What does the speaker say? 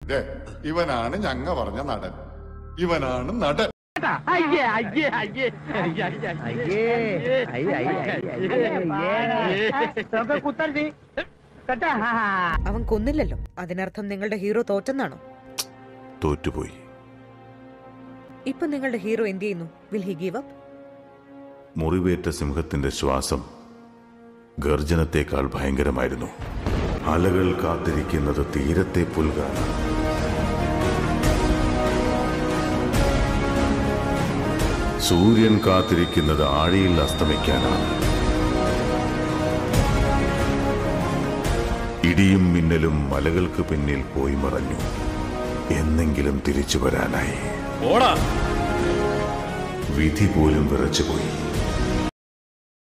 ദേ, ഇവനാണ് ഞങ്ങ പറഞ്ഞ നടൻ ഇവനാണ് നടൻ അയ്യേ അയ്യേ അയ്യേ അയ്യേ അയ്യേ അയ്യേ അയ്യേ അയ്യേ കുത്തണ്ടി കേട്ടാ അവൻ കൊന്നില്ലല്ലോ അതിനർത്ഥം നിങ്ങളുടെ ഹീറോ തോറ്റെന്നാണോ തോറ്റുപോയി ഇപ്പൊ നിങ്ങളുടെ ഹീറോ എന്ത് ചെയ്യുന്നു വിൽ ഹി ഗീവ് അപ്പ് മുറിവേറ്റ സിംഹത്തിന്റെ ശ്വാസം ഗർജനത്തേക്കാൾ ഭയങ്കരമായിരുന്നു അലകൾ കാത്തിരിക്കുന്നത് തീരത്തെ പുൽകാണ് സൂര്യൻ കാത്തിരിക്കുന്നത് ആഴിയിൽ അസ്തമിക്കാനാണ് ഇടിയും മിന്നലും മലകൾക്ക് പിന്നിൽ പോയി മറഞ്ഞു എന്നെങ്കിലും തിരിച്ചു വരാനായി വിധി പോലും വിറച്ചുപോയി